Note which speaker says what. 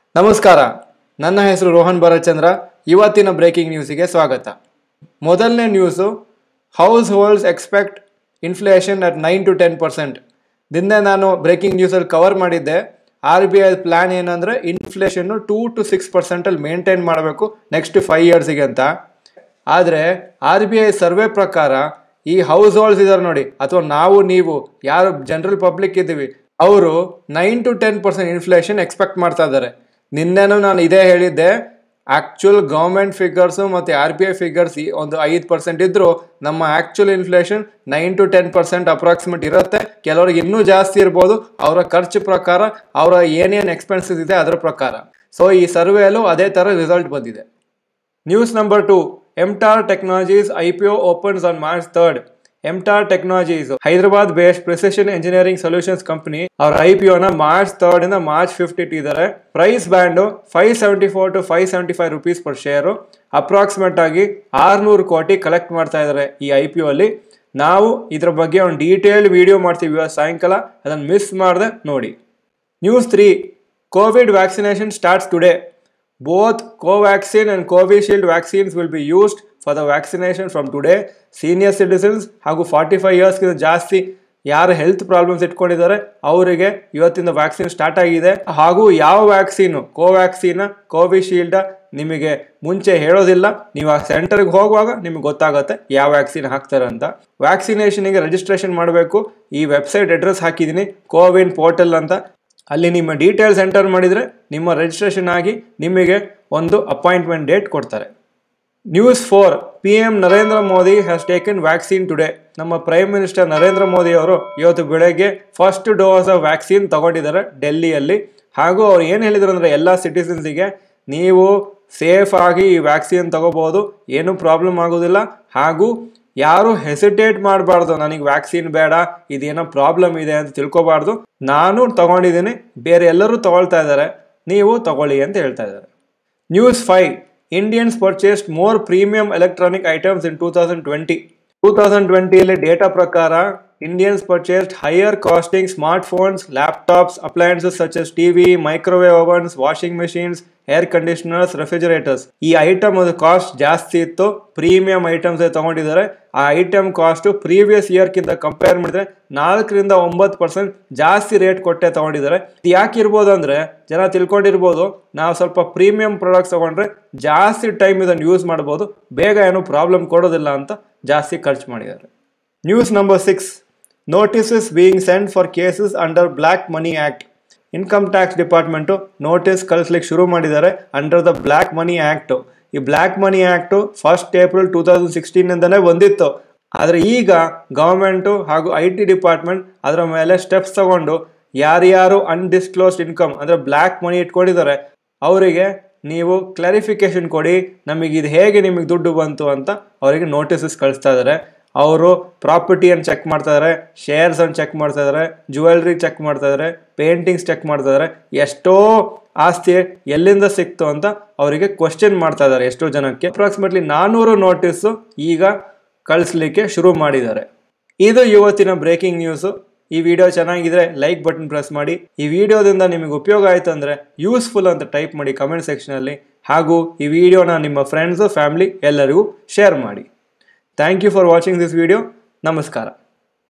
Speaker 1: ನಮಸ್ಕಾರ ನನ್ನ ಹೆಸರು ರೋಹನ್ ಭರತ್ಚಂದ್ರ ಇವತ್ತಿನ ಬ್ರೇಕಿಂಗ್ ನ್ಯೂಸಿಗೆ ಸ್ವಾಗತ ಮೊದಲನೇ news households expect inflation at nine to ten percent ನಿನ್ನೆ ನಾನು ಬ್ರೇಕಿಂಗ್ ನ್ಯೂಸಲ್ಲಿ ಕವರ್ ಮಾಡಿದ್ದೆ ಆರ್ ಬಿ ಐ ಪ್ಲ್ಯಾನ್ ಏನಂದರೆ ಇನ್ಫ್ಲೇಷನ್ನು ಟೂ ಟು ಸಿಕ್ಸ್ ಪರ್ಸೆಂಟಲ್ಲಿ ಮೇಂಟೈನ್ ಮಾಡಬೇಕು ನೆಕ್ಸ್ಟ್ ಫೈವ್ ಇಯರ್ಸಿಗೆ ಅಂತ ಆದರೆ ಆರ್ ಬಿ ಐ ಸರ್ವೆ ಪ್ರಕಾರ ಈ ಹೌಸ್ ಹೋಲ್ಡ್ಸ್ ಇದ್ದಾರೆ ನೋಡಿ ಅಥವಾ ನಾವು ನೀವು ಯಾರು ಜನರಲ್ ಪಬ್ಲಿಕ್ ಇದ್ದೀವಿ ಅವರು nine to ten percent inflation expect ಮಾಡ್ತಾ ಇದ್ದಾರೆ ನಿನ್ನೆನೂ ನಾನು ಇದೇ ಹೇಳಿದ್ದೆ ಆ್ಯಕ್ಚುಲ್ ಗೌರ್ಮೆಂಟ್ ಫಿಗರ್ಸು ಮತ್ತು ಆರ್ ಬಿ ಐ ಫಿಗರ್ಸ್ ಒಂದು ಐದು ಪರ್ಸೆಂಟ್ ಇದ್ದರೂ ನಮ್ಮ actual inflation nine to ten percent approximate ಇರುತ್ತೆ ಕೆಲವರಿಗೆ ಇನ್ನೂ ಜಾಸ್ತಿ ಇರ್ಬೋದು ಅವರ ಖರ್ಚು ಪ್ರಕಾರ ಅವರ ಏನೇನು ಎಕ್ಸ್ಪೆನ್ಸಸ್ ಇದೆ ಅದರ ಪ್ರಕಾರ ಸೊ ಈ ಸರ್ವೆಯಲ್ಲೂ ಅದೇ ಥರ ರಿಸಲ್ಟ್ ಬಂದಿದೆ news number two MTAR technologies I P O opens on March third MTAR technologies Hyderabad based precision engineering solutions company ಅವ್ರ ಐ ಪಿ ಒನ ಮಾರ್ಚ್ ಥರ್ಡ್ ಇಂದ ಮಾರ್ಚ್ ಫಿಫ್ತ್ ಇಟ್ಟಿದ್ದಾರೆ price band five seventy four to five seventy five rupees per share approximate ಆಗಿ ಆರ್ನೂರು ಕೋಟಿ collect ಮಾಡ್ತಾ ಇದ್ದಾರೆ ಈ ಐ ಪಿ ಒ ಅಲ್ಲಿ ನಾವು ಇದ್ರ ಬಗ್ಗೆ ಒಂದು ಡೀಟೇಲ್ ವಿಡಿಯೋ ಮಾಡ್ತೀವಿ ಇವತ್ತು ಸಾಯಂಕಾಲ ಅದನ್ನು ಮಿಸ್ ಮಾಡದೆ ನೋಡಿ news three covid vaccination starts today both Covaxin and Covishield vaccines will be used for the vaccination from today senior citizens ಹಾಗೂ ಫಾರ್ಟಿ ಫೈವ್ ಇಯರ್ಸ್ಗಿಂತ ಜಾಸ್ತಿ ಯಾರು ಹೆಲ್ತ್ ಪ್ರಾಬ್ಲಮ್ಸ್ ಇಟ್ಕೊಂಡಿದ್ದಾರೆ ಅವರಿಗೆ ಇವತ್ತಿಂದ ವ್ಯಾಕ್ಸಿನ್ ಸ್ಟಾರ್ಟ್ ಆಗಿದೆ ಹಾಗೂ ಯಾವ ವ್ಯಾಕ್ಸಿನು ಕೋವ್ಯಾಕ್ಸಿನ ಕೋವಿಶೀಲ್ಡ ನಿಮಗೆ ಮುಂಚೆ ಹೇಳೋದಿಲ್ಲ ನೀವು ಆ ಸೆಂಟರ್ಗೆ ಹೋಗುವಾಗ ನಿಮಗೆ ಗೊತ್ತಾಗುತ್ತೆ ಯಾವ ವ್ಯಾಕ್ಸಿನ್ ಹಾಕ್ತಾರೆ ಅಂತ ವ್ಯಾಕ್ಸಿನೇಷನ್ಗೆ ರಿಜಿಸ್ಟ್ರೇಷನ್ ಮಾಡಬೇಕು ಈ ವೆಬ್ಸೈಟ್ ಅಡ್ರೆಸ್ ಹಾಕಿದ್ದೀನಿ ಕೋವಿನ್ ಪೋರ್ಟಲ್ ಅಂತ ಅಲ್ಲಿ ನಿಮ್ಮ ಡೀಟೇಲ್ಸ್ ಎಂಟರ್ ಮಾಡಿದರೆ ನಿಮ್ಮ ರಿಜಿಸ್ಟ್ರೇಷನ್ ಆಗಿ ನಿಮಗೆ ಒಂದು ಅಪಾಯಿಂಟ್ಮೆಂಟ್ ಡೇಟ್ ಕೊಡ್ತಾರೆ news four P M Narendra Modi has taken vaccine today ನಮ್ಮ ಪ್ರೈಮ್ ಮಿನಿಸ್ಟರ್ ನರೇಂದ್ರ ಮೋದಿ ಅವರು ಇವತ್ತು ಬೆಳಗ್ಗೆ ಫಸ್ಟ್ ಡೋಸ್ ಆಫ್ ವ್ಯಾಕ್ಸಿನ್ ತಗೊಂಡಿದ್ದಾರೆ ಡೆಲ್ಲಿಯಲ್ಲಿ ಹಾಗೂ ಅವ್ರು ಏನು ಹೇಳಿದ್ರು ಅಂದರೆ ಎಲ್ಲ ಸಿಟಿಸನ್ಸಿಗೆ ನೀವು ಸೇಫ್ ಆಗಿ ಈ ವ್ಯಾಕ್ಸಿನ್ ತಗೋಬಹುದು ಏನೂ ಪ್ರಾಬ್ಲಮ್ ಆಗೋದಿಲ್ಲ ಹಾಗೂ ಯಾರು ಹೆಸಿಟೇಟ್ ಮಾಡಬಾರ್ದು ನನಗೆ ವ್ಯಾಕ್ಸಿನ್ ಬೇಡ ಇದೇನೋ ಪ್ರಾಬ್ಲಮ್ ಇದೆ ಅಂತ ತಿಳ್ಕೊಬಾರ್ದು ನಾನು ತಗೊಂಡಿದ್ದೀನಿ ಬೇರೆ ಎಲ್ಲರೂ ತಗೊಳ್ತಾ ಇದ್ದಾರೆ ನೀವು ತಗೊಳ್ಳಿ ಅಂತ ಹೇಳ್ತಾ ಇದ್ದಾರೆ news five Indians purchased more premium electronic items in two thousand twenty two thousand ಟ್ವೆಂಟಿಯಲ್ಲಿ ಡೇಟಾ ಪ್ರಕಾರ Indians purchased higher costing smart phones laptops appliances such as TV microwave ovens washing machines air conditioners refrigerators ಈ item ಅದು cost ಜಾಸ್ತಿ ಇತ್ತು premium items ತಗೊಂಡಿದ್ದಾರೆ ಆ item cost previous ಇಯರ್ಕಿಂತ compare ಮಾಡಿದ್ರೆ ನಾಲ್ಕರಿಂದ ಒಂಬತ್ತು ಪರ್ಸೆಂಟ್ ಜಾಸ್ತಿ ರೇಟ್ ಕೊಟ್ಟೆ ತಗೊಂಡಿದ್ದಾರೆ ಇದು ಯಾಕೆ ಇರ್ಬೋದು ಅಂದ್ರೆ ಜನ ತಿಳ್ಕೊಂಡಿರ್ಬೋದು ನಾವು ಸ್ವಲ್ಪ ಪ್ರೀಮಿಯಂ ಪ್ರಾಡಕ್ಟ್ಸ್ ತಗೊಂಡ್ರೆ ಜಾಸ್ತಿ ಟೈಮ್ ಇದನ್ನು ಯೂಸ್ ಮಾಡ್ಬೋದು ಬೇಗ ಏನು ಪ್ರಾಬ್ಲಮ್ ಕೊಡೋದಿಲ್ಲ ಅಂತ ಜಾಸ್ತಿ ಖರ್ಚು ಮಾಡಿದ್ದಾರೆ news number six notices being send for cases under black money act income tax department notice ಕಳಿಸ್ಲಿಕ್ಕೆ ಶುರು ಮಾಡಿದ್ದಾರೆ under the black money act ಈ black money act first April two thousand ಸಿಕ್ಸ್ಟೀನಿಂದನೇ ಬಂದಿತ್ತು ಆದರೆ ಈಗ ಗೌರ್ಮೆಂಟು ಹಾಗೂ ಐ ಟಿ ಡಿಪಾರ್ಟ್ಮೆಂಟ್ ಅದರ ಮೇಲೆ ಸ್ಟೆಪ್ಸ್ ತಗೊಂಡು ಯಾರ್ಯಾರು ಅನ್ಡಿಸ್ಕ್ಲೋಸ್ಡ್ ಇನ್ಕಮ್ ಅಂದರೆ ಬ್ಲ್ಯಾಕ್ ಮನಿ ಇಟ್ಕೊಂಡಿದ್ದಾರೆ ಅವರಿಗೆ ನೀವು ಕ್ಲಾರಿಫಿಕೇಶನ್ ಕೊಡಿ ನಮಗೆ ಇದು ಹೇಗೆ ನಿಮಗೆ ದುಡ್ಡು ಬಂತು ಅಂತ ಅವರಿಗೆ ನೋಟಿಸಸ್ ಕಳಿಸ್ತಾ ಇದ್ದಾರೆ ಅವರು ಪ್ರಾಪರ್ಟಿಯನ್ನು ಚೆಕ್ ಮಾಡ್ತಾ ಇದ್ದಾರೆ ಶೇರ್ಸನ್ನು ಚೆಕ್ ಮಾಡ್ತಾ ಇದ್ದಾರೆ ಜುವೆಲ್ರಿ ಚೆಕ್ ಮಾಡ್ತಾ ಇದ್ದಾರೆ ಪೇಂಟಿಂಗ್ಸ್ ಚೆಕ್ ಮಾಡ್ತಾ ಇದ್ದಾರೆ ಎಷ್ಟೋ ಆಸ್ತಿ ಎಲ್ಲಿಂದ ಸಿಕ್ತು ಅಂತ ಅವರಿಗೆ ಕ್ವಶನ್ ಮಾಡ್ತಾ ಇದ್ದಾರೆ ಎಷ್ಟೋ ಜನಕ್ಕೆ ಅಪ್ರಾಕ್ಸಿಮೇಟ್ಲಿ ನಾನ್ನೂರು ನೋಟಿಸು ಈಗ ಕಳಿಸ್ಲಿಕ್ಕೆ ಶುರು ಮಾಡಿದ್ದಾರೆ ಇದು ಇವತ್ತಿನ ಬ್ರೇಕಿಂಗ್ ನ್ಯೂಸು ಈ ವಿಡಿಯೋ ಚೆನ್ನಾಗಿದ್ರೆ ಲೈಕ್ ಬಟನ್ ಪ್ರೆಸ್ ಮಾಡಿ ಈ ವಿಡಿಯೋದಿಂದ ನಿಮಗೆ ಉಪಯೋಗ ಆಯಿತು ಅಂದರೆ ಯೂಸ್ಫುಲ್ ಅಂತ ಟೈಪ್ ಮಾಡಿ ಕಮೆಂಟ್ ಸೆಕ್ಷನಲ್ಲಿ ಹಾಗೂ ಈ ವಿಡಿಯೋನ ನಿಮ್ಮ ಫ್ರೆಂಡ್ಸು ಫ್ಯಾಮಿಲಿ ಎಲ್ಲರಿಗೂ ಶೇರ್ ಮಾಡಿ thank you for watching this video ನಮಸ್ಕಾರ